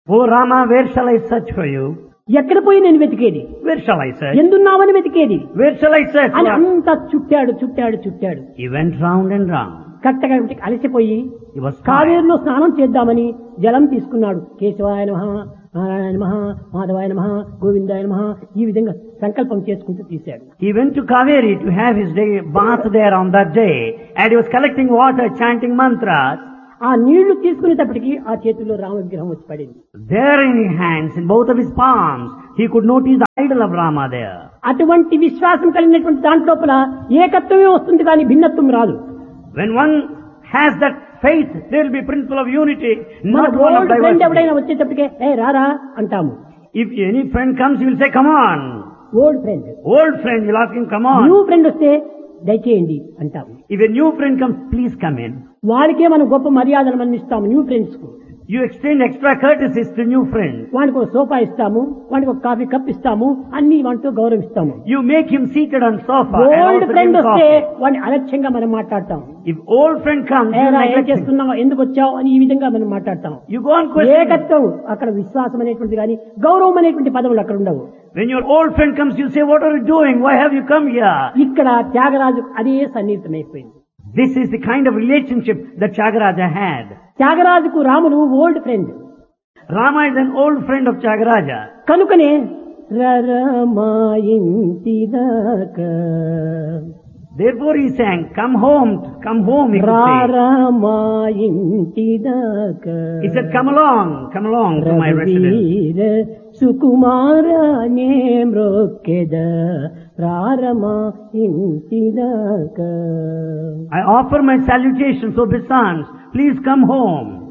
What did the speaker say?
Oh Rama, where shall I search for you? ఎక్కడ పోయి నేను వెతికేది Where shall I search? ఎందున్నావని వెతికేది Where shall I search? అని for? అంతా చుట్టాడు చుట్టాడు చుట్టాడు He went round and round. కట్టగా అలసిపోయి He was tired. కావేరులో స్నానం చేద్దామని జలం తీసుకున్నాడు కేశవాయ నమ నారాయణ నమ మాధవాయ నమ గోవిందాయ నమ ఈ విధంగా సంకల్పం చేసుకుంటూ తీశాడు He went to Kaveri to have his day bath there on that day, and he was collecting water, chanting mantras. ఆ నీళ్లు తీసుకునేటప్పటికి ఆ చేతుల్లో రామ విగ్రహం వచ్చి పడింది There in his hands, in both of his palms, he could notice the idol of Rama there. అటువంటి విశ్వాసం కలిగినటువంటి దాంట్లోపల ఏకత్వమే వస్తుంది కానీ భిన్నత్వం రాదు When one has that faith, there will be principle of unity, మన not one of old friend ఎవడైనా diversity. వచ్చేటప్పటికే ఏ రారా అంటాము If any friend comes, he will say, come on. Old friend Old friend, you'll ask him, come new on. Friend వస్తే దయచేయండి అంటాము If a new friend comes, please come in. వాడికే మనం గొప్ప మర్యాదలు మనం ఇస్తాము న్యూ ఫ్రెండ్స్ కు You extend extra courtesies to new friends. వాడికి ఒక సోఫా ఇస్తాము వాడికి ఒక కాఫీ కప్ ఇస్తాము అన్ని వాటితో గౌరవిస్తాము You make him seated on sofa. and old also give friend him వస్తే coffee. వాడిని అలక్ష్యంగా మనం మాట్లాడతాం If old friend comes, you ఏరా ఏం neglect him. చేస్తున్నావు ఎందుకు వచ్చావు అని ఈ విధంగా మనం మాట్లాడతాం You go on questioning. ఏకత్వం అక్కడ విశ్వాసం అనేటువంటి కానీ గౌరవం అనేటువంటి పదవులు అక్కడ ఉండవు When your old friend comes, you say, what are you doing? Why have you come here? ఇక్కడ త్యాగరాజు అదే సన్నిహితమైపోయింది This is the kind of relationship that Chagaraja had. త్యాగరాజుకు రాముడు old friend Rama is an old friend of Chagaraja. కనుకనే రరమా ఇంటి దాకా Therefore he sang, come home, come home, he could say. రారమా ఇంటి దాకా He said, come along, come along to my residence. రఘువీర సుకుమారనే మ్రొక్కెద ప్రారమా ఇంటి దాకా I offer my salutations, obeisance. Please come home.